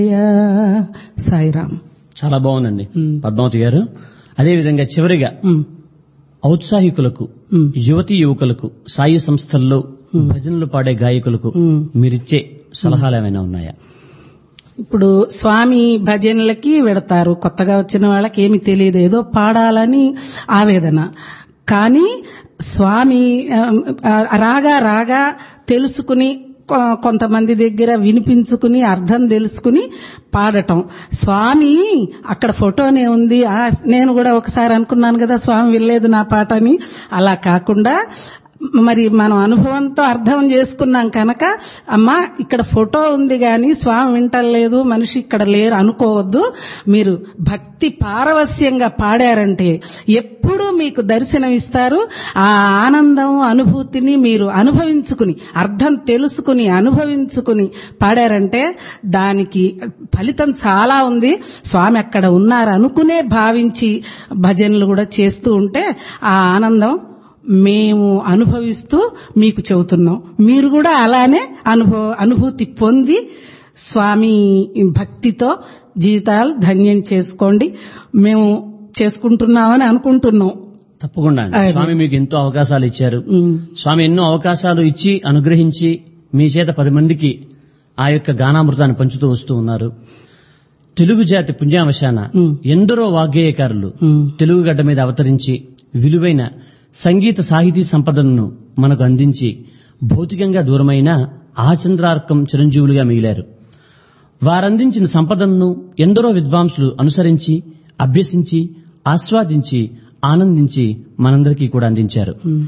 సాయిరామ్ చాలా బాగుందండి మ్. పద్మావతి గారు అదేవిధంగా చివరిగా ఉమ్, ఔత్సాహికులకు ఉమ్, యువతి యువకులకు సాయి సంస్థల్లో భజనలు పాడే గాయకులకు ఉమ్. మీరిచ్చే సలహాలు ఏమైనా ఉన్నాయా ఇప్పుడు స్వామి భజనలకి వెడతారు కొత్తగా వచ్చిన వాళ్ళకి ఏమి తెలియదు ఏదో పాడాలని ఆవేదన కానీ స్వామి ఆ, రాగా రాగా తెలుసుకుని కొ- కొంతమంది దగ్గర వినిపించుకుని అర్థం తెలుసుకుని పాడటం స్వామి అక్కడ ఫోటోనే ఉంది ఆ, నేను కూడా ఒకసారి అనుకున్నాను కదా స్వామి వినలేదు నా పాట అని అలా కాకుండా మరి మనం అనుభవంతో అర్థం చేసుకున్నాం కనుక అమ్మా ఇక్కడ ఫోటో ఉంది గాని స్వామి వింటలేదు మనిషి ఇక్కడ లేరు అనుకోవద్దు మీరు భక్తి పారవస్యంగా పాడారంటే ఎప్పుడూ మీకు దర్శనం ఇస్తారు ఆ ఆనందం అనుభూతిని మీరు అనుభవించుకుని అర్థం తెలుసుకుని అనుభవించుకుని పాడారంటే దానికి ఫలితం చాలా ఉంది స్వామి అక్కడ ఉన్నారు అనుకునే భావించి భజనలు కూడా చేస్తూ ఉంటే ఆ ఆనందం మేము అనుభవిస్తూ మీకు చెబుతున్నాం మీరు కూడా అలానే అనుభవ అనుభూతి పొంది స్వామి భక్తితో జీవితాలు ధన్యం చేసుకోండి మేము చేసుకుంటున్నామని అనుకుంటున్నాం తప్పకుండా అండి. అదే. స్వామి మీకు ఎంతో అవకాశాలు ఇచ్చారు ఉమ్, స్వామి ఎన్నో అవకాశాలు ఇచ్చి అనుగ్రహించి మీ చేత పది మందికి ఆ యొక్క గానామృతాన్ని పంచుతూ వస్తూ ఉన్నారు తెలుగు జాతి పుణ్యావశాన ఉమ్. ఎందరో వాగ్గేయకారులు ఉమ్, తెలుగు గడ్డ మీద అవతరించి విలువైన సంగీత సాహితీ సంపదను మనకు అందించి భౌతికంగా దూరమైన ఆచంద్రార్కం చిరంజీవులుగా మిగిలారు వారందించిన సంపదను ఎందరో విద్వాంసులు అనుసరించి అభ్యసించి ఆస్వాదించి ఆనందించి మనందరికీ కూడా అందించారు ఉమ్.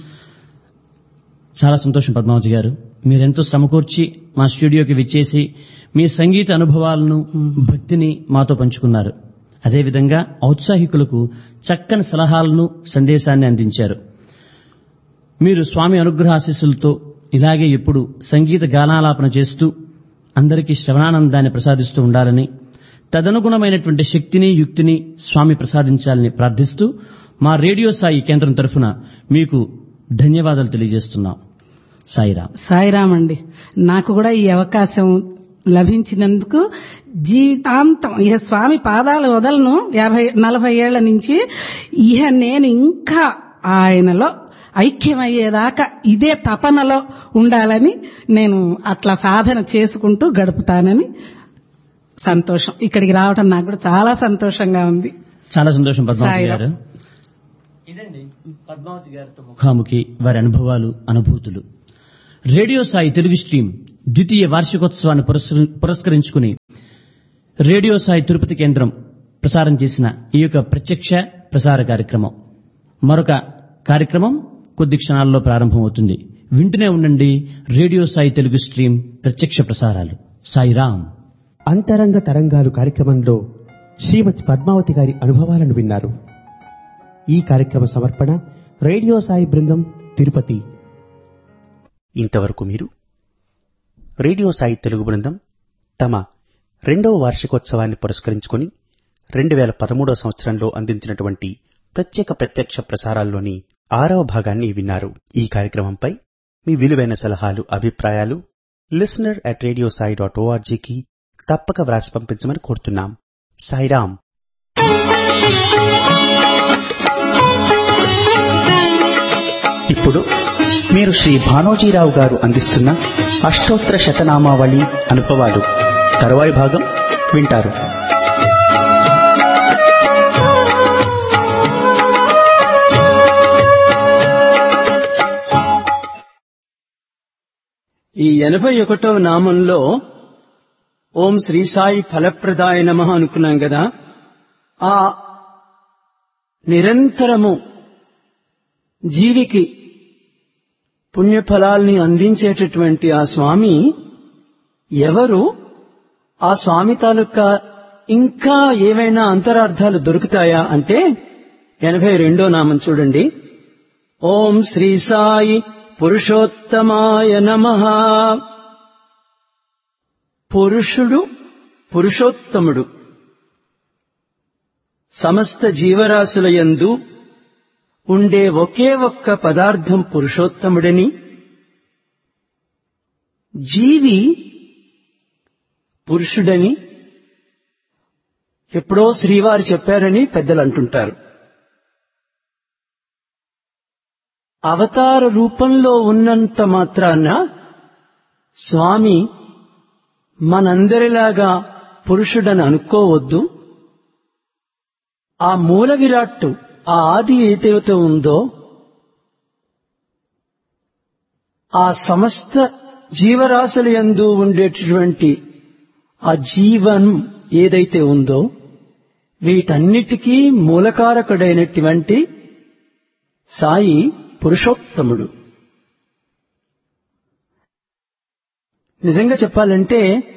చాలా సంతోషం పద్మావతి గారు మీరెంతో శ్రమకూర్చి మా స్టూడియోకి విచ్చేసి మీ సంగీత అనుభవాలను భక్తిని మాతో పంచుకున్నారు అదేవిధంగా ఔత్సాహికులకు చక్కని సలహాలను సందేశాన్ని అందించారు మీరు స్వామి అనుగ్రహ ఆశీస్సులతో ఇలాగే ఎప్పుడు సంగీత గానాలాపన చేస్తూ అందరికీ శ్రవణానందాన్ని ప్రసాదిస్తూ ఉండాలని తదనుగుణమైనటువంటి శక్తిని యుక్తిని స్వామి ప్రసాదించాలని ప్రార్థిస్తూ మా రేడియో సాయి కేంద్రం తరఫున మీకు ధన్యవాదాలు తెలియజేస్తున్నాం సాయిరాం సాయిరామ్ అండి నాకు కూడా ఈ అవకాశం లభించినందుకు జీవితాంతం ఇహ స్వామి పాదాలు వదలను యాభై నలభై ఏళ్ల నుంచి ఇహ నేను ఇంకా ఆయనలో ఐక్యమయ్యేదాకా ఇదే తపనలో ఉండాలని నేను అట్లా సాధన చేసుకుంటూ గడుపుతానని సంతోషం ఇక్కడికి రావటం నాకు కూడా చాలా సంతోషంగా ఉంది చాలా సంతోషం పద్మావతి సాయిరాం. గారు ఇదండి పద్మావతి గారితో ముఖాముఖి వారి అనుభవాలు అనుభూతులు రేడియో సాయి తెలుగు స్ట్రీమ్ ద్వితీయ వార్షికోత్సవాన్ని పురస్కరి- పురస్కరించుకుని రేడియో సాయి తిరుపతి కేంద్రం ప్రసారం చేసిన ఈ యొక్క ప్రత్యక్ష ప్రసార కార్యక్రమం మరొక కార్యక్రమం కొద్ది క్షణాల్లో ప్రారంభమవుతుంది వింటూనే ఉండండి రేడియో సాయి తెలుగు స్ట్రీమ్ ప్రత్యక్ష ప్రసారాలు సాయిరాం అంతరంగ తరంగాలు కార్యక్రమంలో శ్రీమతి పద్మావతి గారి అనుభవాలను విన్నారు ఈ కార్యక్రమ సమర్పణ రేడియో సాయి బృందం తిరుపతి ఇంతవరకు మీరు రేడియో సాయి తెలుగు బృందం తమ రెండవ వార్షికోత్సవాన్ని పురస్కరించుకొని రెండు వేల పదమూడవ సంవత్సరంలో అందించినటువంటి ప్రత్యేక ప్రత్యక్ష ప్రసారాల్లోని ఆరవ భాగాన్ని విన్నారు ఈ కార్యక్రమంపై మీ విలువైన సలహాలు అభిప్రాయాలు listener at radio Sai dot ఓఆర్జీకి తప్పక వ్రాసి పంపించమని కోరుతున్నాం సాయిరాం ఇప్పుడు మీరు శ్రీ భానోజీరావు గారు అందిస్తున్న అష్టోత్తర శతనామావళి అనుభవాలు తరువాయి భాగం వింటారు ఈ ఎనభై ఒకటవ నామంలో ఓం శ్రీ సాయి ఫలప్రదాయ నమ అనుకున్నాం కదా ఆ నిరంతరము జీవికి పుణ్యఫలాల్ని అందించేటటువంటి ఆ స్వామి ఎవరు ఆ స్వామి తాలూకా ఇంకా ఏవైనా అంతరార్థాలు దొరుకుతాయా అంటే ఎనభై రెండో నామం చూడండి ఓం శ్రీ సాయి పురుషోత్తమాయ నమ పురుషుడు పురుషోత్తముడు సమస్త జీవరాశుల యందు ఉండే ఒకే ఒక్క పదార్థం పురుషోత్తముడని జీవి పురుషుడని ఎప్పుడో శ్రీవారు చెప్పారని పెద్దలు అంటుంటారు అవతార రూపంలో ఉన్నంత మాత్రాన స్వామి మనందరిలాగా పురుషుడని అనుకోవద్దు ఆ మూల విరాట్టు ఆ ఆది ఏదైతే ఉందో ఆ సమస్త జీవరాశుల యందు ఉండేటటువంటి ఆ జీవనం ఏదైతే ఉందో వీటన్నిటికీ మూలకారకుడైనటువంటి సాయి పురుషోత్తముడు నిజంగా చెప్పాలంటే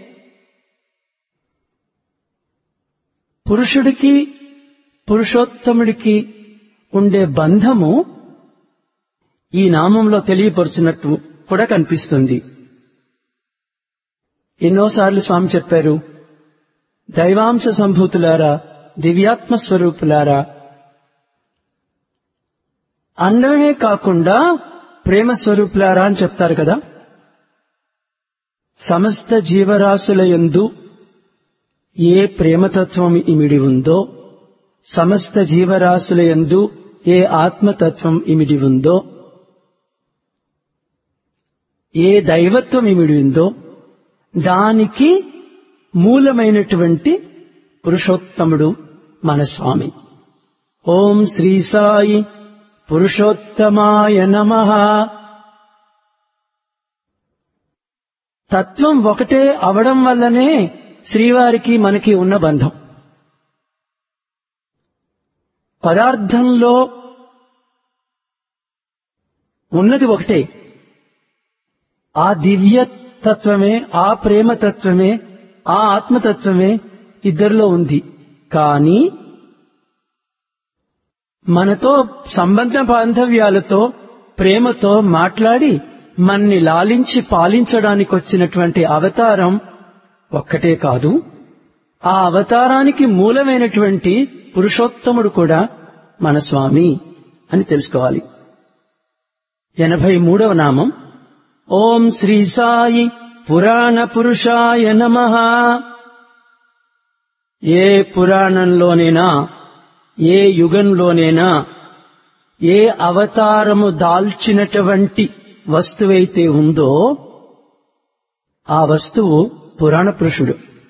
పురుషుడికి పురుషోత్తముడికి ఉండే బంధము ఈ నామంలో తెలియపరుచినట్టు కూడా కనిపిస్తుంది ఎన్నోసార్లు స్వామి చెప్పారు దైవాంశ సంభూతులారా దివ్యాత్మ స్వరూపులారా అన్నమే కాకుండా ప్రేమ స్వరూపులారా అని చెప్తారు కదా సమస్త జీవరాశుల యందు ఏ ప్రేమతత్వం ఇమిడి ఉందో సమస్త జీవరాశుల యందు ఏ ఆత్మతత్వం ఇమిడి ఉందో ఏ దైవత్వం ఇమిడి ఉందో దానికి మూలమైనటువంటి పురుషోత్తముడు మన స్వామి ఓం శ్రీ సాయి పురుషోత్తమాయ నమ తత్వం ఒకటే అవడం వల్లనే శ్రీవారికి మనకి ఉన్న బంధం పదార్థంలో ఉన్నది ఒకటే ఆ దివ్య తత్వమే ఆ ప్రేమ తత్వమే ఆ ఆత్మతత్వమే ఇద్దరిలో ఉంది కానీ మనతో సంబంధ బాంధవ్యాలతో ప్రేమతో మాట్లాడి మన్ని లాలించి పాలించడానికి వచ్చినటువంటి అవతారం ఒక్కటే కాదు ఆ అవతారానికి మూలమైనటువంటి పురుషోత్తముడు కూడా మన స్వామి అని తెలుసుకోవాలి ఎనభై మూడవ నామం ఓం శ్రీ సాయి పురాణ పురుషాయ నమ ఏ పురాణంలోనైనా ఏ యుగంలోనైనా ఏ అవతారము దాల్చినటువంటి వస్తువైతే ఉందో ఆ వస్తువు పురాణ పురుషుడు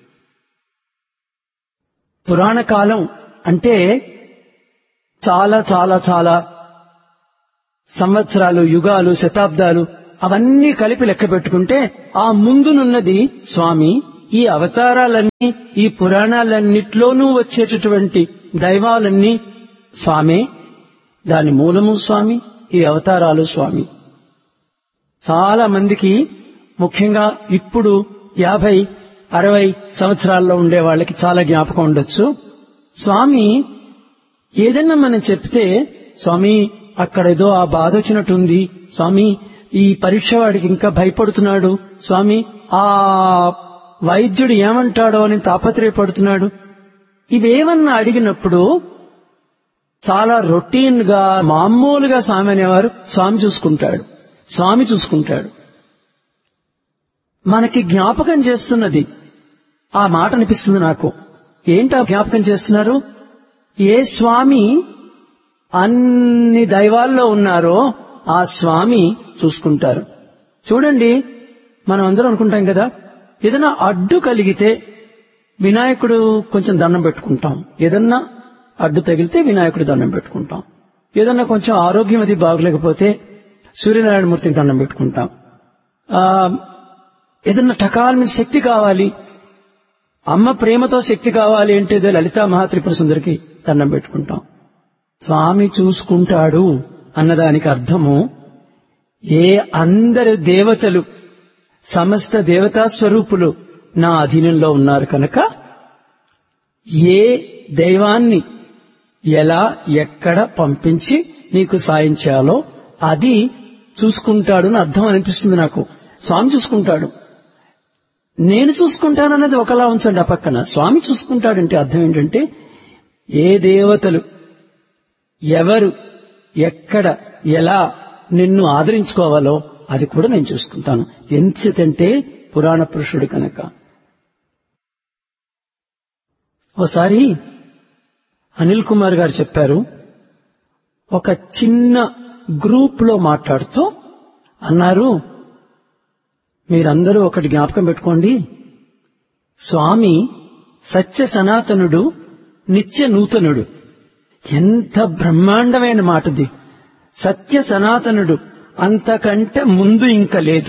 పురాణ కాలం అంటే చాలా చాలా చాలా సంవత్సరాలు యుగాలు శతాబ్దాలు అవన్నీ కలిపి లెక్క పెట్టుకుంటే ఆ ముందునున్నది స్వామి ఈ అవతారాలన్నీ ఈ పురాణాలన్నిట్లోనూ వచ్చేటటువంటి దైవాలన్నీ స్వామే దాని మూలము స్వామి ఈ అవతారాలు స్వామి చాలా మందికి ముఖ్యంగా ఇప్పుడు యాభై అరవై సంవత్సరాల్లో ఉండే వాళ్ళకి చాలా జ్ఞాపకం ఉండొచ్చు స్వామి ఏదైనా మనం చెప్తే స్వామి అక్కడేదో ఆ బాధ వచ్చినట్టుంది స్వామి ఈ పరీక్ష వాడికి ఇంకా భయపడుతున్నాడు స్వామి ఆ వైద్యుడు ఏమంటాడో అని తాపత్రయపడుతున్నాడు ఇవేమన్నా అడిగినప్పుడు చాలా రొటీన్ గా మామూలుగా స్వామి అనేవారు స్వామి చూసుకుంటాడు స్వామి చూసుకుంటాడు మనకి జ్ఞాపకం చేస్తున్నది ఆ మాట అనిపిస్తుంది నాకు ఏంటా జ్ఞాపకం చేస్తున్నారు ఏ స్వామి అన్ని దైవాల్లో ఉన్నారో ఆ స్వామి చూసుకుంటారు చూడండి మనం అందరం అనుకుంటాం కదా ఏదైనా అడ్డు కలిగితే వినాయకుడు కొంచెం దండం పెట్టుకుంటాం ఏదన్నా అడ్డు తగిలితే వినాయకుడు దండం పెట్టుకుంటాం ఏదన్నా కొంచెం ఆరోగ్యం అది బాగలేకపోతే సూర్యనారాయణ మూర్తికి దండం పెట్టుకుంటాం ఆ ఏదన్నా టకాల మీద శక్తి కావాలి అమ్మ ప్రేమతో శక్తి కావాలి అంటే ఏదో లలితా మహాత్రిపుర సుందరికి దండం పెట్టుకుంటాం స్వామి చూసుకుంటాడు అన్నదానికి అర్థము ఏ అందరు దేవతలు సమస్త దేవతా స్వరూపులు నా అధీనంలో ఉన్నారు కనుక ఏ దైవాన్ని ఎలా ఎక్కడ పంపించి నీకు సాయం చేయాలో అది చూసుకుంటాడు అని అర్థం అనిపిస్తుంది నాకు స్వామి చూసుకుంటాడు నేను చూసుకుంటానన్నది ఒకలా ఉంచండి ఆ పక్కన స్వామి చూసుకుంటాడంటే అర్థం ఏంటంటే ఏ దేవతలు ఎవరు ఎక్కడ ఎలా నిన్ను ఆదరించుకోవాలో అది కూడా నేను చూసుకుంటాను ఎంతకంటే పురాణ పురుషుడు కనుక ఓసారి అనిల్ కుమార్ గారు చెప్పారు ఒక చిన్న గ్రూప్ లో మాట్లాడుతూ అన్నారు మీరందరూ ఒకటి జ్ఞాపకం పెట్టుకోండి స్వామి సత్య సనాతనుడు నిత్య నూతనుడు ఎంత బ్రహ్మాండమైన మాటది సత్య సనాతనుడు అంతకంటే ముందు ఇంక లేదు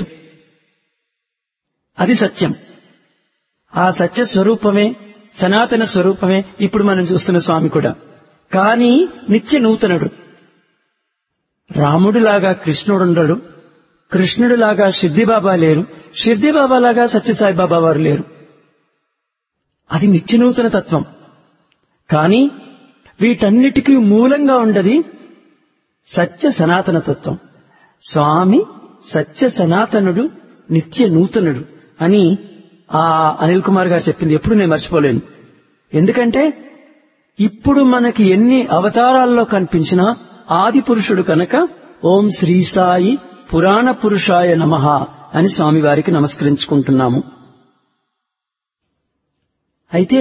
అది సత్యం ఆ సత్య స్వరూపమే సనాతన స్వరూపమే ఇప్పుడు మనం చూస్తున్న స్వామి కూడా కానీ నిత్య నూతనుడు రాముడిలాగా కృష్ణుడుండడు కృష్ణుడిలాగా షిర్దిబాబా లేరు షిర్దిబాబా లాగా సత్యసాయిబాబా వారు లేరు అది నిత్య నూతన తత్వం కానీ వీటన్నిటికీ మూలంగా ఉండది సత్య సనాతన తత్వం స్వామి సత్య సనాతనుడు నిత్య నూతనుడు అని ఆ అనిల్ కుమార్ గారు చెప్పింది ఎప్పుడు నేను మర్చిపోలేను ఎందుకంటే ఇప్పుడు మనకి ఎన్ని అవతారాల్లో కనిపించినా ఆది పురుషుడు కనుక ఓం శ్రీ సాయి పురాణ పురుషాయ నమః అని స్వామివారికి నమస్కరించుకుంటున్నాము అయితే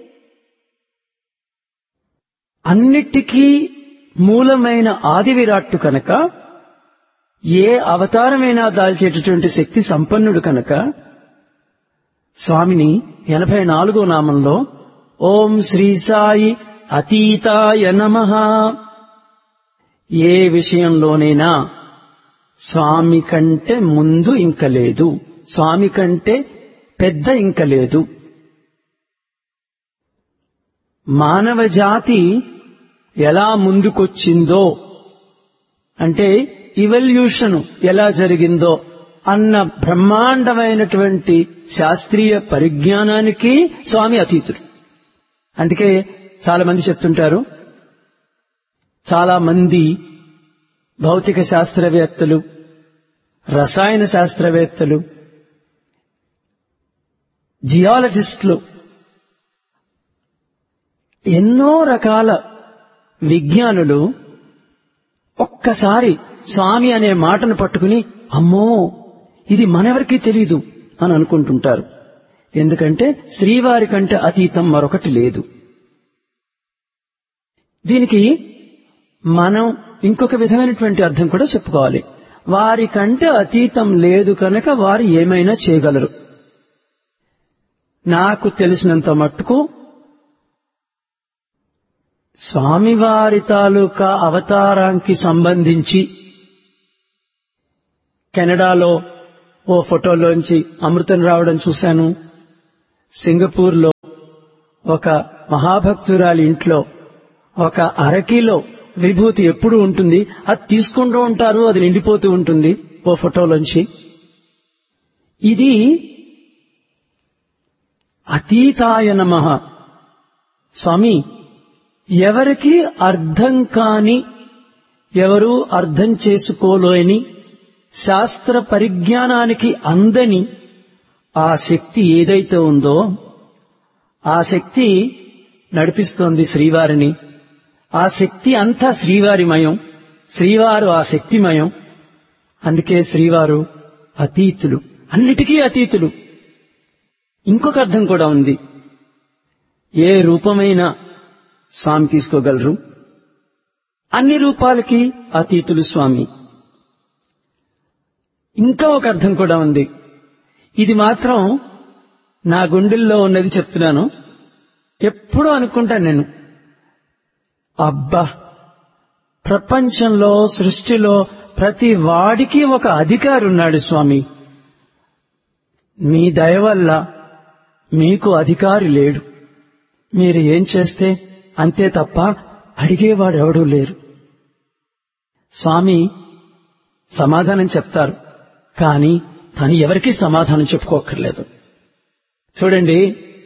అన్నిటికీ మూలమైన ఆది విరాట్టు కనుక ఏ అవతారమైనా దాల్చేటటువంటి శక్తి సంపన్నుడు కనుక స్వామిని ఎనభై నాలుగో నామంలో ఓం శ్రీ సాయి అతీతాయ నమ ఏ విషయంలోనైనా స్వామి కంటే ముందు ఇంక లేదు స్వామి కంటే పెద్ద ఇంక లేదు మానవ జాతి ఎలా ముందుకొచ్చిందో అంటే ఇవల్యూషన్ ఎలా జరిగిందో అన్న బ్రహ్మాండమైనటువంటి శాస్త్రీయ పరిజ్ఞానానికి స్వామి అతీతుడు అందుకే చాలా మంది చెప్తుంటారు చాలా మంది భౌతిక శాస్త్రవేత్తలు రసాయన శాస్త్రవేత్తలు జియాలజిస్టులు ఎన్నో రకాల విజ్ఞానులు ఒక్కసారి స్వామి అనే మాటను పట్టుకుని అమ్మో ఇది మనెవరికీ తెలీదు అని అనుకుంటుంటారు ఎందుకంటే శ్రీవారి కంటే అతీతం మరొకటి లేదు దీనికి మనం ఇంకొక విధమైనటువంటి అర్థం కూడా చెప్పుకోవాలి వారి కంటే అతీతం లేదు కనుక వారు ఏమైనా చేయగలరు నాకు తెలిసినంత మట్టుకు స్వామివారి తాలూకా అవతారానికి సంబంధించి కెనడాలో ఓ ఫోటోలోంచి అమృతం రావడం చూశాను సింగపూర్లో ఒక మహాభక్తురాలి ఇంట్లో ఒక అరకిలో విభూతి ఎప్పుడు ఉంటుంది అది తీసుకుంటూ ఉంటారు అది నిండిపోతూ ఉంటుంది ఓ ఫోటోలోంచి ఇది అతీతాయ నమ స్వామి ఎవరికి అర్థం కాని ఎవరు అర్థం చేసుకోలేని శాస్త్ర పరిజ్ఞానానికి అందని ఆ శక్తి ఏదైతే ఉందో ఆ శక్తి నడిపిస్తోంది శ్రీవారిని ఆ శక్తి అంతా శ్రీవారిమయం శ్రీవారు ఆ శక్తిమయం అందుకే శ్రీవారు అతీతులు అన్నిటికీ అతీతులు ఇంకొక అర్థం కూడా ఉంది ఏ రూపమైనా స్వామి తీసుకోగలరు అన్ని రూపాలకి అతీతులు స్వామి ఇంకా ఒక అర్థం కూడా ఉంది ఇది మాత్రం నా గుండెల్లో ఉన్నది చెప్తున్నాను ఎప్పుడూ అనుకుంటాను నేను అబ్బా ప్రపంచంలో సృష్టిలో ప్రతి వాడికి ఒక అధికారి ఉన్నాడు స్వామి మీ దయ వల్ల మీకు అధికారి లేడు మీరు ఏం చేస్తే అంతే తప్ప అడిగేవాడు ఎవడూ లేరు స్వామి సమాధానం చెప్తారు కానీ తను ఎవరికీ సమాధానం చెప్పుకోక్కర్లేదు చూడండి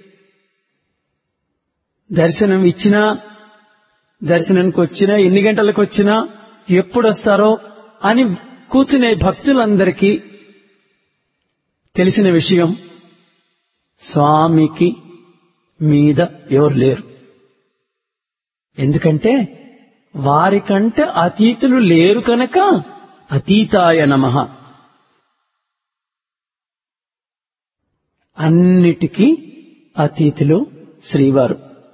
దర్శనం ఇచ్చినా దర్శనానికి వచ్చినా ఎన్ని గంటలకు వచ్చినా ఎప్పుడు వస్తారో అని కూర్చునే భక్తులందరికీ తెలిసిన విషయం స్వామికి మీద ఎవరు లేరు ఎందుకంటే వారికంటే అతీతులు లేరు కనుక అతీతాయ నమ అన్నిటికీ అతీతులు శ్రీవారు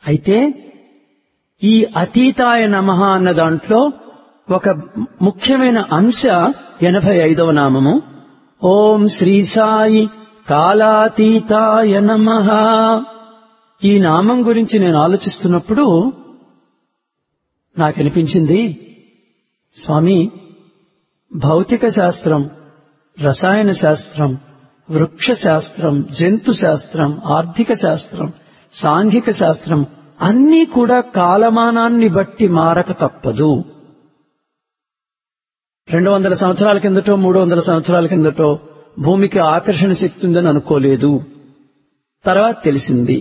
అయితే ఈ అతీతాయ నమః అన్న దాంట్లో ఒక ముఖ్యమైన అంశ ఎనభై ఐదవ నామము ఓం శ్రీ సాయి కాలాతీతాయ నమః ఈ నామం గురించి నేను ఆలోచిస్తున్నప్పుడు నాకు అనిపించింది స్వామి భౌతిక శాస్త్రం రసాయన శాస్త్రం వృక్ష శాస్త్రం జంతు శాస్త్రం ఆర్థిక శాస్త్రం సాంఘిక శాస్త్రం అన్నీ కూడా కాలమానాన్ని బట్టి మారక తప్పదు రెండు వందల సంవత్సరాల కిందటో మూడు వందల సంవత్సరాల కిందటో భూమికి ఆకర్షణ శక్తి ఉందని అనుకోలేదు తర్వాత తెలిసింది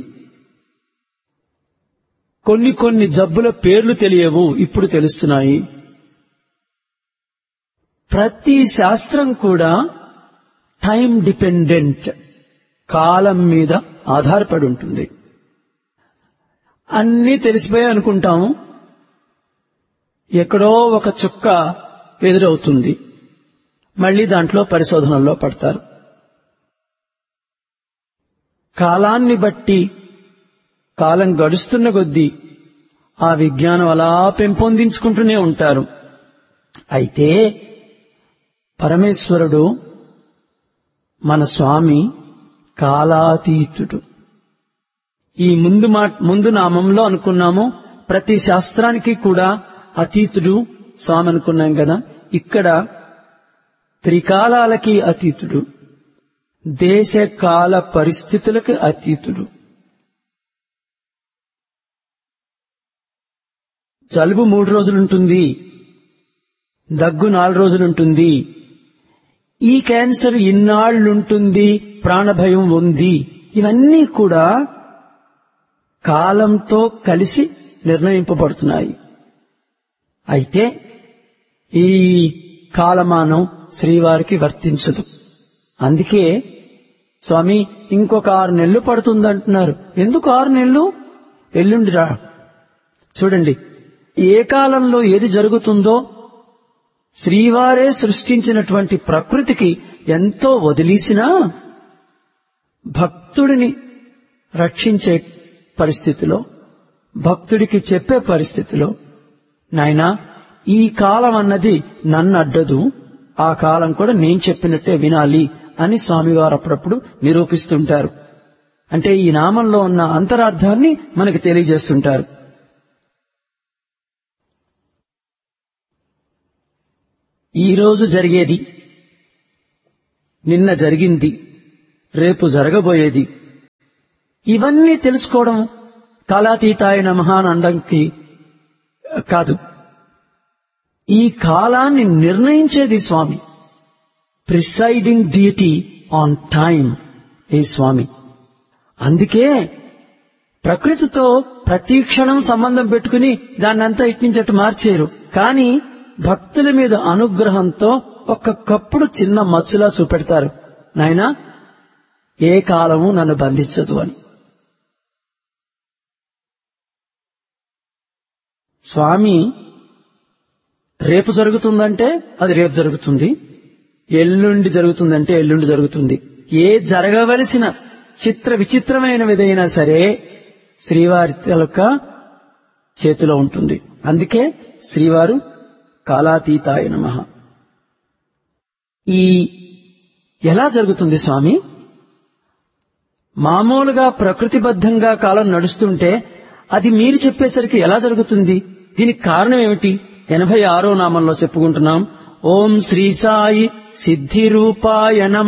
కొన్ని కొన్ని జబ్బుల పేర్లు తెలియవు ఇప్పుడు తెలుస్తున్నాయి ప్రతి శాస్త్రం కూడా టైం డిపెండెంట్ కాలం మీద ఆధారపడి ఉంటుంది అన్నీ తెలిసిపోయి అనుకుంటాము ఎక్కడో ఒక చుక్క ఎదురవుతుంది మళ్ళీ దాంట్లో పరిశోధనల్లో పడతారు కాలాన్ని బట్టి కాలం గడుస్తున్న కొద్దీ ఆ విజ్ఞానం అలా పెంపొందించుకుంటూనే ఉంటారు అయితే పరమేశ్వరుడు మన స్వామి కాలాతీతుడు ఈ ముందు మా ముందు నామంలో అనుకున్నాము ప్రతి శాస్త్రానికి కూడా అతీతుడు స్వామి అనుకున్నాం కదా ఇక్కడ త్రికాలాలకి అతీతుడు దేశ కాల పరిస్థితులకు అతీతుడు జలుబు మూడు రోజులుంటుంది దగ్గు నాలుగు రోజులుంటుంది ఈ క్యాన్సర్ ఇన్నాళ్లుంటుంది ప్రాణభయం ఉంది ఇవన్నీ కూడా కాలంతో కలిసి నిర్ణయింపబడుతున్నాయి అయితే ఈ కాలమానం శ్రీవారికి వర్తించదు అందుకే స్వామి ఇంకొక ఆరు నెలలు పడుతుందంటున్నారు ఎందుకు ఆరు నెలలు ఎల్లుండిరా చూడండి ఏ కాలంలో ఏది జరుగుతుందో శ్రీవారే సృష్టించినటువంటి ప్రకృతికి ఎంతో వదిలేసినా భక్తుడిని రక్షించే పరిస్థితిలో భక్తుడికి చెప్పే పరిస్థితిలో నాయనా ఈ కాలం అన్నది నన్ను అడ్డదు ఆ కాలం కూడా నేను చెప్పినట్టే వినాలి అని స్వామివారు అప్పుడప్పుడు నిరూపిస్తుంటారు అంటే ఈ నామంలో ఉన్న అంతరార్థాన్ని మనకు తెలియజేస్తుంటారు ఈ రోజు జరిగేది నిన్న జరిగింది రేపు జరగబోయేది ఇవన్నీ తెలుసుకోవడం కాలాతీతాయ నమః అని అనడానికి కాదు ఈ కాలాన్ని నిర్ణయించేది స్వామి ప్రిసైడింగ్ డ్యూటీ ఆన్ టైం ఏ స్వామి అందుకే ప్రకృతితో ప్రతి క్షణం సంబంధం పెట్టుకుని దాన్నంతా ఇట్టించట్టు మార్చేరు కానీ భక్తుల మీద అనుగ్రహంతో ఒక్కొక్కప్పుడు చిన్న మచ్చులా చూపెడతారు నాయనా ఏ కాలము నన్ను బంధించదు అని స్వామి రేపు జరుగుతుందంటే అది రేపు జరుగుతుంది ఎల్లుండి జరుగుతుందంటే ఎల్లుండి జరుగుతుంది ఏ జరగవలసిన చిత్ర విచిత్రమైనవిదైనా సరే శ్రీవారి యొక్క చేతిలో ఉంటుంది అందుకే శ్రీవారు కాలాతీతాయ నమ ఈ ఎలా జరుగుతుంది స్వామి మామూలుగా ప్రకృతిబద్ధంగా కాలం నడుస్తుంటే అది మీరు చెప్పేసరికి ఎలా జరుగుతుంది దీనికి కారణం ఏమిటి ఎనభై ఆరో నామంలో చెప్పుకుంటున్నాం ఓం శ్రీ సాయి సిద్ధి రూపాయ నమ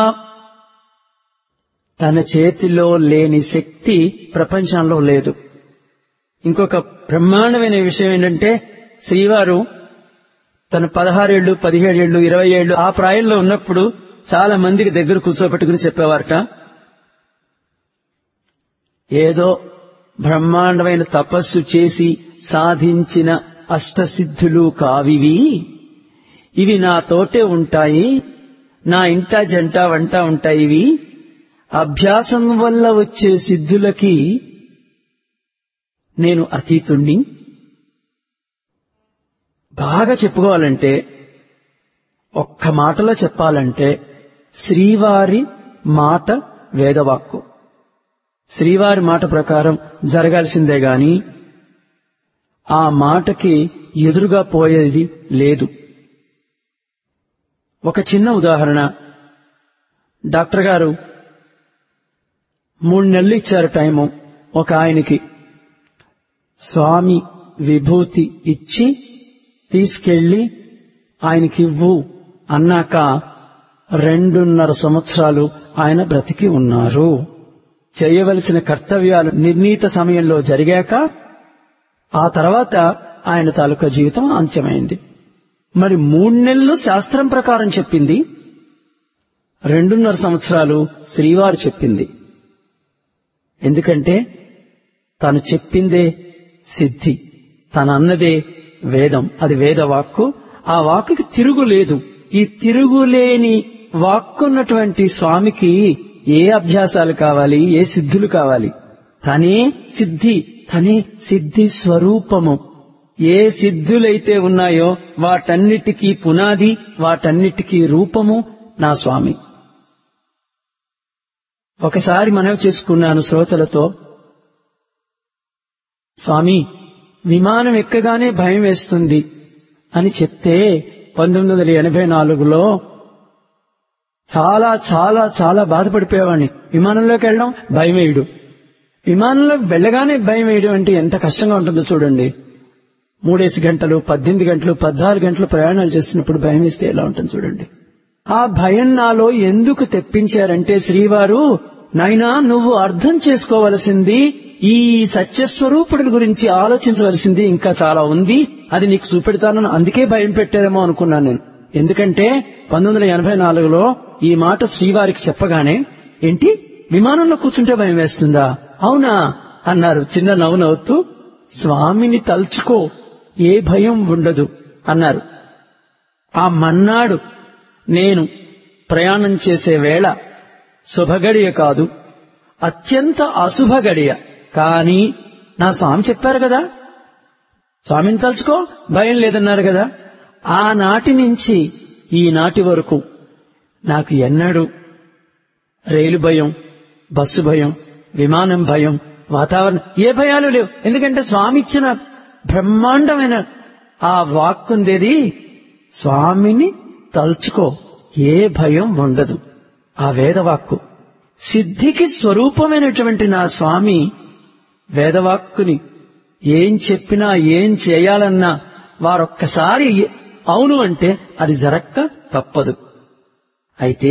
తన చేతిలో లేని శక్తి ప్రపంచంలో లేదు ఇంకొక బ్రహ్మాండమైన విషయం ఏంటంటే శ్రీవారు తన పదహారేళ్లు పదిహేడేళ్లు ఇరవై ఏళ్లు ఆ ప్రాయంలో ఉన్నప్పుడు చాలా మందికి దగ్గర కూర్చోబెట్టుకుని చెప్పేవారట ఏదో బ్రహ్మాండమైన తపస్సు చేసి సాధించిన అష్టసిద్ధులు కావివి ఇవి నా తోటే ఉంటాయి నా ఇంట జంట వంట ఉంటాయి ఇవి అభ్యాసం వల్ల వచ్చే సిద్ధులకి నేను అతీతుణ్ణి బాగా చెప్పుకోవాలంటే ఒక్క మాటలో చెప్పాలంటే శ్రీవారి మాట వేదవాక్కు శ్రీవారి మాట ప్రకారం జరగాల్సిందే గాని ఆ మాటకి ఎదురుగా పోయేది లేదు ఒక చిన్న ఉదాహరణ డాక్టర్ గారు మూడు నెలలు ఇచ్చారు టైము ఒక ఆయనకి స్వామి విభూతి ఇచ్చి తీసుకెళ్లి ఆయనకి ఇవ్వు అన్నాక రెండున్నర సంవత్సరాలు ఆయన బ్రతికి ఉన్నారు చేయవలసిన కర్తవ్యాలు నిర్ణీత సమయంలో జరిగాక ఆ తర్వాత ఆయన తాలూకా జీవితం అంత్యమైంది మరి మూడు నెలలు శాస్త్రం ప్రకారం చెప్పింది రెండున్నర సంవత్సరాలు శ్రీవారు చెప్పింది ఎందుకంటే తాను చెప్పిందే సిద్ధి తను అన్నదే వేదం అది వేద వాక్కు ఆ వాక్కుకి తిరుగులేదు ఈ తిరుగులేని వాక్కున్నటువంటి స్వామికి ఏ అభ్యాసాలు కావాలి ఏ సిద్ధులు కావాలి తనే సిద్ధి తనే సిద్ధి స్వరూపము ఏ సిద్ధులైతే ఉన్నాయో వాటన్నిటికీ పునాది వాటన్నిటికీ రూపము నా స్వామి ఒకసారి మనవి చేసుకున్నాను శ్రోతలతో స్వామి విమానం ఎక్కగానే భయం వేస్తుంది అని చెప్తే పంతొమ్మిది వందల ఎనభై నాలుగులో చాలా చాలా చాలా బాధపడిపోయేవాడిని విమానంలోకి వెళ్ళడం భయం వేయడు విమానంలో వెళ్ళగానే భయం వేయడం అంటే ఎంత కష్టంగా ఉంటుందో చూడండి మూడేసి గంటలు పద్దెనిమిది గంటలు పద్నాలుగు గంటలు ప్రయాణాలు చేస్తున్నప్పుడు భయం వేస్తే ఎలా ఉంటుంది చూడండి ఆ భయం నాలో ఎందుకు తెప్పించారంటే శ్రీవారు నాయనా నువ్వు అర్థం చేసుకోవలసింది ఈ సత్యస్వరూపుడి గురించి ఆలోచించవలసింది ఇంకా చాలా ఉంది అది నీకు చూపెడతానని అందుకే భయం పెట్టారేమో అనుకున్నాను నేను ఎందుకంటే పంతొమ్మిది వందల ఎనభై నాలుగులో ఈ మాట శ్రీవారికి చెప్పగానే ఏంటి విమానంలో కూర్చుంటే భయం వేస్తుందా అవునా అన్నారు చిన్న నవ్వు నవ్వుతూ స్వామిని తలుచుకో ఏ భయం ఉండదు అన్నారు ఆ మన్నాడు నేను ప్రయాణం చేసే వేళ శుభగడియ కాదు అత్యంత అశుభ గడియ కానీ నా స్వామి చెప్పారు కదా స్వామిని తలుచుకో భయం లేదన్నారు కదా ఆనాటి నుంచి ఈనాటి వరకు నాకు ఎన్నడూ రైలు భయం బస్సు భయం విమానం భయం వాతావరణం ఏ భయాలు లేవు ఎందుకంటే స్వామి ఇచ్చిన బ్రహ్మాండమైన ఆ వాక్కుందేది స్వామిని తలుచుకో ఏ భయం ఉండదు ఆ వేదవాక్కు సిద్ధికి స్వరూపమైనటువంటి నా స్వామి వేదవాక్కుని ఏం చెప్పినా ఏం చేయాలన్నా వారొక్కసారి అవును అంటే అది జరక్క తప్పదు అయితే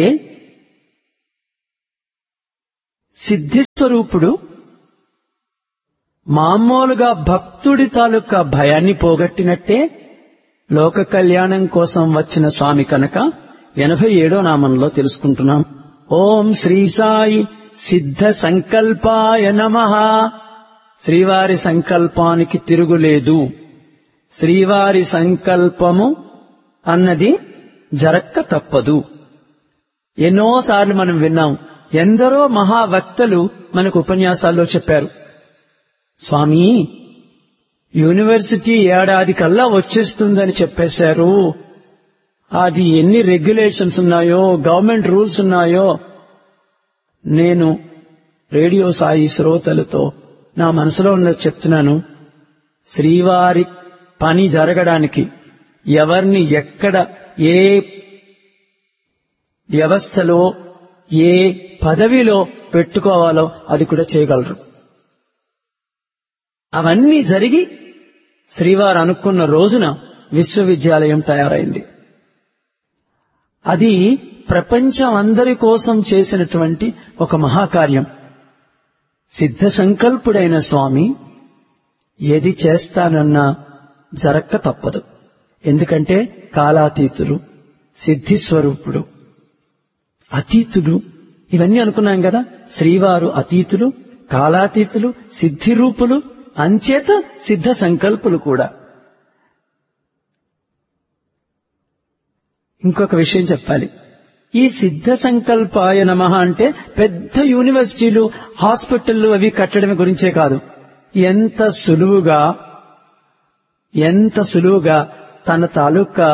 సిద్ధిస్వరూపుడు మామూలుగా భక్తుడి తాలూకా భయాన్ని పోగొట్టినట్టే లోక కళ్యాణం కోసం వచ్చిన స్వామి కనుక ఎనభై ఏడో నామంలో తెలుసుకుంటున్నాం ఓం శ్రీ సాయి సిద్ధ సంకల్పాయ నమ శ్రీవారి సంకల్పానికి తిరుగులేదు శ్రీవారి సంకల్పము అన్నది జరక్క తప్పదు ఎన్నోసార్లు మనం విన్నాం ఎందరో మహావక్తలు మనకు ఉపన్యాసాల్లో చెప్పారు స్వామి యూనివర్సిటీ ఏడాది కల్లా వచ్చేస్తుందని చెప్పేశారు అది ఎన్ని రెగ్యులేషన్స్ ఉన్నాయో గవర్నమెంట్ రూల్స్ ఉన్నాయో నేను రేడియో సాయి శ్రోతలతో నా మనసులో ఉన్నది చెప్తున్నాను శ్రీవారి పని జరగడానికి ఎవరిని ఎక్కడ ఏ వ్యవస్థలో ఏ పదవిలో పెట్టుకోవాలో అది కూడా చేయగలరు అవన్నీ జరిగి శ్రీవారు అనుకున్న రోజున విశ్వవిద్యాలయం తయారైంది అది ప్రపంచం అందరి కోసం చేసినటువంటి ఒక మహాకార్యం సిద్ధ సంకల్పుడైన స్వామి ఏది చేస్తానన్నా జరక్క తప్పదు ఎందుకంటే కాలాతీతుడు సిద్ధిస్వరూపుడు అతీతుడు ఇవన్నీ అనుకున్నాం కదా శ్రీవారు అతీతులు కాలాతీతులు సిద్ధిరూపులు అంచేత సిద్ధ సంకల్పులు కూడా ఇంకొక విషయం చెప్పాలి ఈ సిద్ధ సంకల్పాయ నమ అంటే పెద్ద యూనివర్సిటీలు హాస్పిటళ్లు అవి కట్టడం గురించే కాదు ఎంత సులువుగా ఎంత సులువుగా తన తాలూకా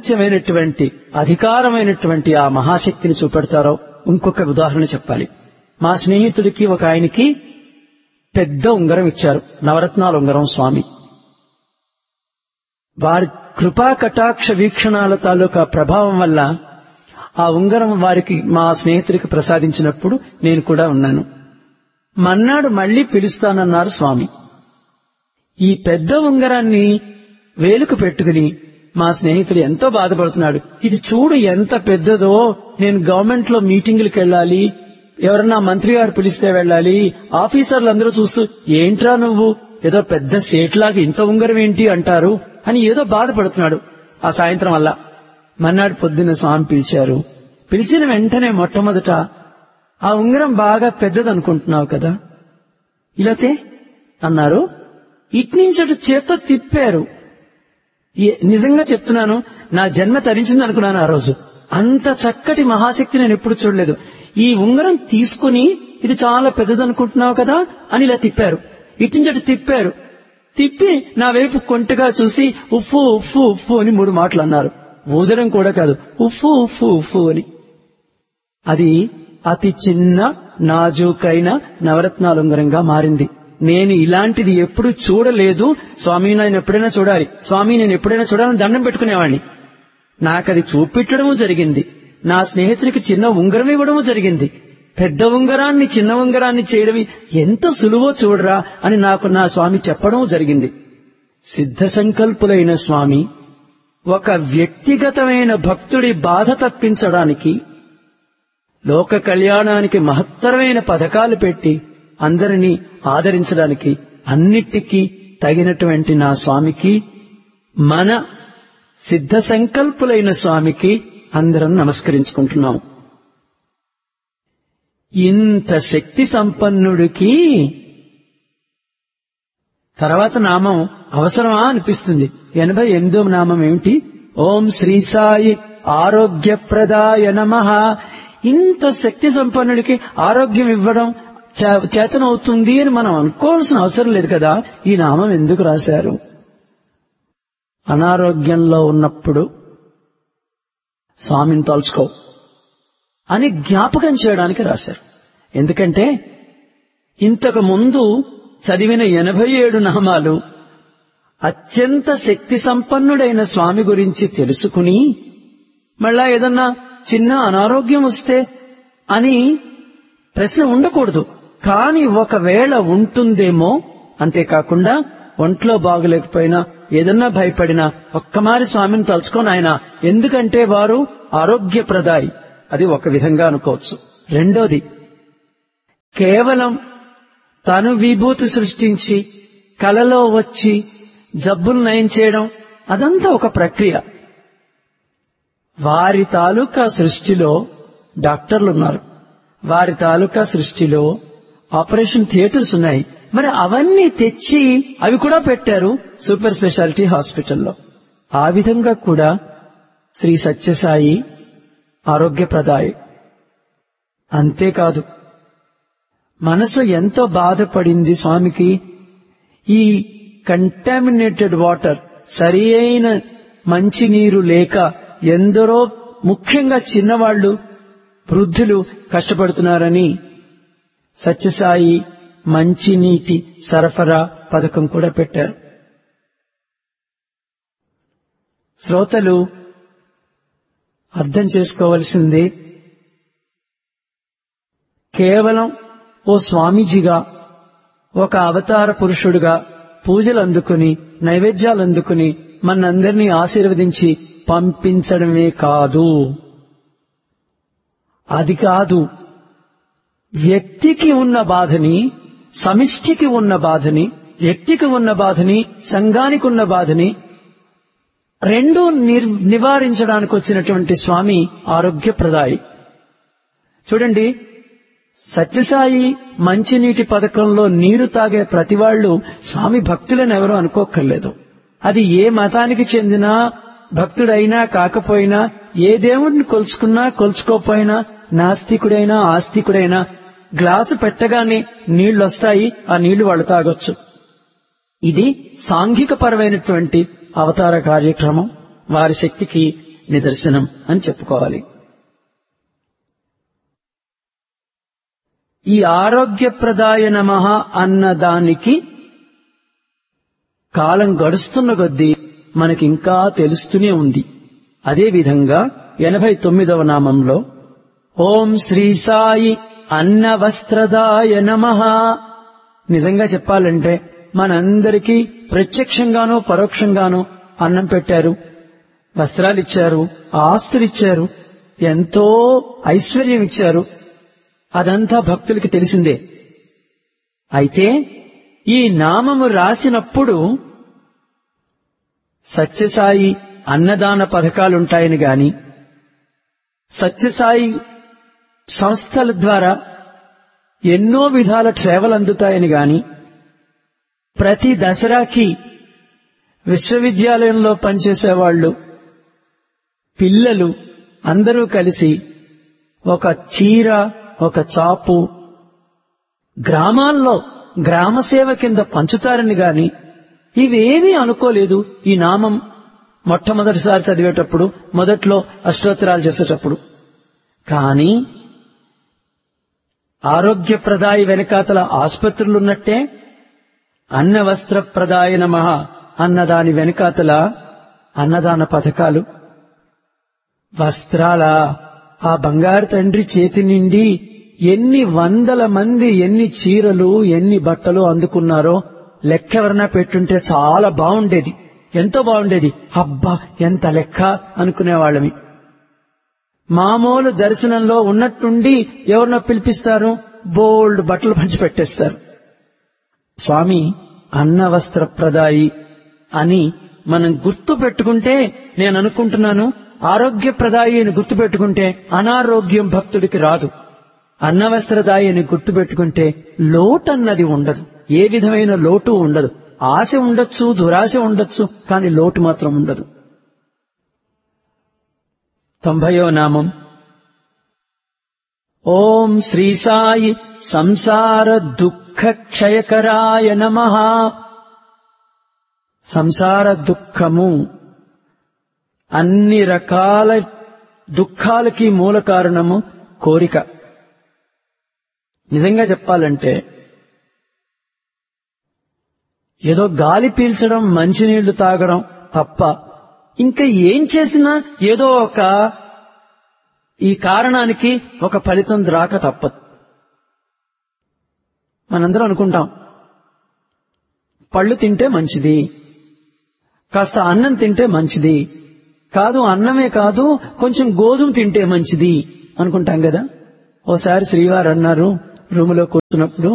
ఔన్నత్యమైనటువంటి అధికారమైనటువంటి ఆ మహాశక్తిని చూపెడతారో ఇంకొక ఉదాహరణ చెప్పాలి మా స్నేహితుడికి ఒక ఆయనకి పెద్ద ఉంగరం ఇచ్చారు నవరత్నాల ఉంగరం స్వామి వారి కృపా కటాక్ష వీక్షణాల తాలూకా ప్రభావం వల్ల ఆ ఉంగరం వారికి మా స్నేహితుడికి ప్రసాదించినప్పుడు నేను కూడా ఉన్నాను మన్నాడు మళ్లీ పిలుస్తానన్నారు స్వామి ఈ పెద్ద ఉంగరాన్ని వేలుకు పెట్టుకుని మా స్నేహితుడు ఎంతో బాధపడుతున్నాడు ఇది చూడు ఎంత పెద్దదో నేను గవర్నమెంట్ లో మీటింగులకు వెళ్ళాలి ఎవరన్నా మంత్రి గారు పిలిస్తే వెళ్ళాలి ఆఫీసర్లు అందరూ చూస్తూ ఏంట్రా నువ్వు ఏదో పెద్ద సేట్లాగా ఇంత ఉంగరం ఏంటి అంటారు అని ఏదో బాధపడుతున్నాడు ఆ సాయంత్రం వల్ల మన్నాడు పొద్దున్న స్వామి పిలిచారు పిలిచిన వెంటనే మొట్టమొదట ఆ ఉంగరం బాగా పెద్దదనుకుంటున్నావు కదా ఇలాతే అన్నారు ఇట్నుంచి అటు చేత్తో తిప్పారు ఏ- నిజంగా చెప్తున్నాను నా జన్మ తరించింది అనుకున్నాను ఆ రోజు అంత చక్కటి మహాశక్తి నేను ఎప్పుడు చూడలేదు ఈ ఉంగరం తీసుకుని ఇది చాలా పెద్దదనుకుంటున్నావు కదా అని ఇలా తిప్పారు ఇట్నుంచి అటు తిప్పారు తిప్పి నా వైపు కొంటగా చూసి ఉఫ్ఫు ఉఫ్ఫు ఉఫ్ఫు అని మూడు మాటలు అన్నారు ఊదడం కూడా కాదు ఉఫ్ఫు ఉఫ్ఫు ఉఫ్ఫు అని అది అతి చిన్న నాజూకైన నవరత్నాల ఉంగరంగా మారింది నేను ఇలాంటిది ఎప్పుడు చూడలేదు స్వామి నేను ఎప్పుడైనా చూడాలి స్వామి నేను ఎప్పుడైనా చూడాలని దండం పెట్టుకునేవాడిని నాకది చూపెట్టడము జరిగింది నా స్నేహితుడికి చిన్న ఉంగరం ఇవ్వడము జరిగింది పెద్ద ఉంగరాన్ని చిన్న ఉంగరాన్ని చేయడం ఎంత సులువో చూడరా అని నాకు నా స్వామి చెప్పడం జరిగింది సిద్ధ సంకల్పులైన స్వామి ఒక వ్యక్తిగతమైన భక్తుడి బాధ తప్పించడానికి లోక కళ్యాణానికి మహత్తరమైన పథకాలు పెట్టి అందరినీ ఆదరించడానికి అన్నిటికీ తగినటువంటి నా స్వామికి మన సిద్ధ సంకల్పులైన స్వామికి అందరం నమస్కరించుకుంటున్నాం ఇంత శక్తి సంపన్నుడికి తర్వాత నామం అవసరమా అనిపిస్తుంది ఎనభై ఎనిమిదో నామం ఏమిటి ఓం శ్రీ సాయి ఆరోగ్యప్రదాయ నమ ఇంత శక్తి సంపన్నుడికి ఆరోగ్యం ఇవ్వడం చే- చేతనవుతుంది అని మనం అనుకోవాల్సిన అవసరం లేదు కదా ఈ నామం ఎందుకు రాశారు అనారోగ్యంలో ఉన్నప్పుడు స్వామిని తలుచుకో అని జ్ఞాపకం చేయడానికి రాశారు ఎందుకంటే ఇంతకు ముందు చదివిన ఎనభై ఏడు నామాలు అత్యంత శక్తి సంపన్నుడైన స్వామి గురించి తెలుసుకుని మళ్ళా ఏదన్నా చిన్న అనారోగ్యం వస్తే అని ప్రశ్న ఉండకూడదు కాని ఒకవేళ ఉంటుందేమో అంతేకాకుండా ఒంట్లో బాగులేకపోయినా ఏదన్నా భయపడినా ఒక్కమారి స్వామిని తలుచుకొని ఆయన ఎందుకంటే వారు ఆరోగ్యప్రదాయి అది ఒక విధంగా అనుకోవచ్చు రెండోది కేవలం తను విభూతి సృష్టించి కలలో వచ్చి జబ్బులు నయం చేయడం అదంతా ఒక ప్రక్రియ వారి తాలూకా సృష్టిలో డాక్టర్లు ఉన్నారు వారి తాలూకా సృష్టిలో ఆపరేషన్ థియేటర్స్ ఉన్నాయి మరి అవన్నీ తెచ్చి అవి కూడా పెట్టారు సూపర్ స్పెషాలిటీ హాస్పిటల్లో ఆ విధంగా కూడా శ్రీ సత్యసాయి ఆరోగ్యప్రదాయి అంతేకాదు మనసు ఎంతో బాధపడింది స్వామికి ఈ కంటామినేటెడ్ వాటర్ సరి అయిన మంచినీరు లేక ఎందరో ముఖ్యంగా చిన్నవాళ్లు వృద్ధులు కష్టపడుతున్నారని సత్యసాయి మంచినీటి సరఫరా పథకం కూడా పెట్టారు శ్రోతలు అర్థం చేసుకోవలసింది కేవలం ఓ స్వామీజీగా ఒక అవతార పురుషుడుగా పూజలు అందుకుని నైవేద్యాలు అందుకుని మనందరినీ ఆశీర్వదించి పంపించడమే కాదు అది కాదు వ్యక్తికి ఉన్న బాధని సమిష్టికి ఉన్న బాధని వ్యక్తికి ఉన్న బాధని సంఘానికి ఉన్న బాధని రెండు నిర్- నివారించడానికి వచ్చినటువంటి స్వామి ఆరోగ్యప్రదాయి చూడండి సత్యసాయి మంచినీటి పథకంలో నీరు తాగే ప్రతి వాళ్ళు స్వామి భక్తులని ఎవరూ అనుకోక్కర్లేదు అది ఏ మతానికి చెందిన భక్తుడైనా కాకపోయినా ఏ దేవుడిని కొలుచుకున్నా కొలుచుకోకపోయినా నాస్తికుడైనా ఆస్తికుడైనా గ్లాసు పెట్టగానే నీళ్లొస్తాయి ఆ నీళ్లు వాళ్ళు తాగొచ్చు ఇది సాంఘిక పరమైనటువంటి అవతార కార్యక్రమం వారి శక్తికి నిదర్శనం అని చెప్పుకోవాలి ఈ ఆరోగ్యప్రదాయ నమ అన్న దానికి కాలం గడుస్తున్న కొద్దీ మనకింకా తెలుస్తూనే ఉంది అదేవిధంగా ఎనభై తొమ్మిదవ నామంలో ఓం శ్రీ సాయి అన్న వస్త్రదాయ నమ నిజంగా చెప్పాలంటే మనందరికీ ప్రత్యక్షంగానో పరోక్షంగానో అన్నం పెట్టారు వస్త్రాలిచ్చారు ఆస్తులిచ్చారు ఎంతో ఐశ్వర్యం ఇచ్చారు అదంతా భక్తులకి తెలిసిందే అయితే ఈ నామము రాసినప్పుడు సత్యసాయి అన్నదాన పథకాలుంటాయని గాని సత్యసాయి సంస్థల ద్వారా ఎన్నో విధాల సేవలు అందుతాయని గాని ప్రతి దసరాకి విశ్వవిద్యాలయంలో పనిచేసేవాళ్లు పిల్లలు అందరూ కలిసి ఒక చీర ఒక చాపు గ్రామాల్లో గ్రామ సేవ కింద పంచుతారని గాని ఇవేమీ అనుకోలేదు ఈ నామం మొట్టమొదటిసారి చదివేటప్పుడు మొదట్లో అష్టోత్తరాలు చేసేటప్పుడు కానీ ఆరోగ్యప్రదాయి వెనకాతల ఆసుపత్రులున్నట్టే అన్న వస్త్ర ప్రదాయ నమ అన్నదాని వెనకాతల అన్నదాన పథకాలు వస్త్రాల ఆ బంగారు తండ్రి చేతి నిండి ఎన్ని వందల మంది ఎన్ని చీరలు ఎన్ని బట్టలు అందుకున్నారో లెక్కెవరన్నా పెట్టుంటే చాలా బాగుండేది ఎంతో బాగుండేది అబ్బా ఎంత లెక్క అనుకునేవాళ్ళమి మామూలు దర్శనంలో ఉన్నట్టుండి ఎవరినో పిలిపిస్తారు బోల్డ్ బట్టలు పంచి పెట్టేస్తారు స్వామి అన్న వస్త్ర ప్రదాయి అని మనం గుర్తు పెట్టుకుంటే నేను అనుకుంటున్నాను ఆరోగ్యప్రదాయి అని గుర్తు పెట్టుకుంటే అనారోగ్యం భక్తుడికి రాదు అన్నవస్త్రదాయి అని గుర్తు పెట్టుకుంటే లోటు అన్నది ఉండదు ఏ విధమైన లోటు ఉండదు ఆశ ఉండొచ్చు దురాశ ఉండొచ్చు కానీ లోటు మాత్రం ఉండదు తొంభయో నామం ఓం శ్రీ సాయి సంసార దుఃఖ క్షయకరాయ నమ సంసార దుఃఖము అన్ని రకాల దుఃఖాలకి మూల కారణము కోరిక నిజంగా చెప్పాలంటే ఏదో గాలి పీల్చడం మంచినీళ్లు తాగడం తప్ప ఇంకా ఏం చేసినా ఏదో ఒక ఈ కారణానికి ఒక ఫలితం రాక తప్పదు మనందరం అనుకుంటాం పళ్ళు తింటే మంచిది కాస్త అన్నం తింటే మంచిది కాదు అన్నమే కాదు కొంచెం గోధుమ తింటే మంచిది అనుకుంటాం కదా ఓసారి శ్రీవారు అన్నారు రూములో కూర్చున్నప్పుడు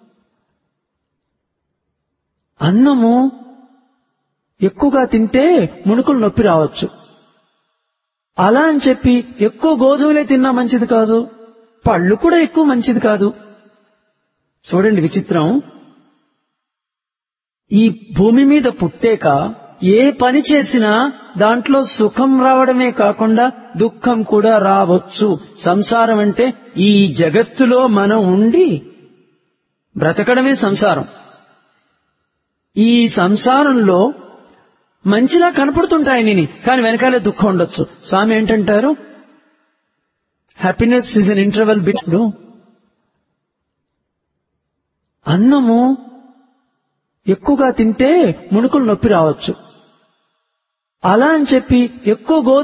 అన్నము ఎక్కువగా తింటే మునుకులు నొప్పి రావచ్చు అలా అని చెప్పి ఎక్కువ గోధుమలే తిన్నా మంచిది కాదు పళ్ళు కూడా ఎక్కువ మంచిది కాదు చూడండి విచిత్రం ఈ భూమి మీద పుట్టాక ఏ పని చేసినా దాంట్లో సుఖం రావడమే కాకుండా దుఃఖం కూడా రావచ్చు సంసారం అంటే ఈ జగత్తులో మనం ఉండి బ్రతకడమే సంసారం ఈ సంసారంలో మంచిలా కనపడుతుంటాయి నేను కానీ వెనకాలే దుఃఖం ఉండొచ్చు స్వామి ఏంటంటారు హ్యాపీనెస్ ఈజ్ అన్ ఇంటర్వెల్ బిట్లు అన్నము ఎక్కువగా తింటే మునుకులు నొప్పి రావచ్చు అలా అని చెప్పి ఎక్కువ గోధుమ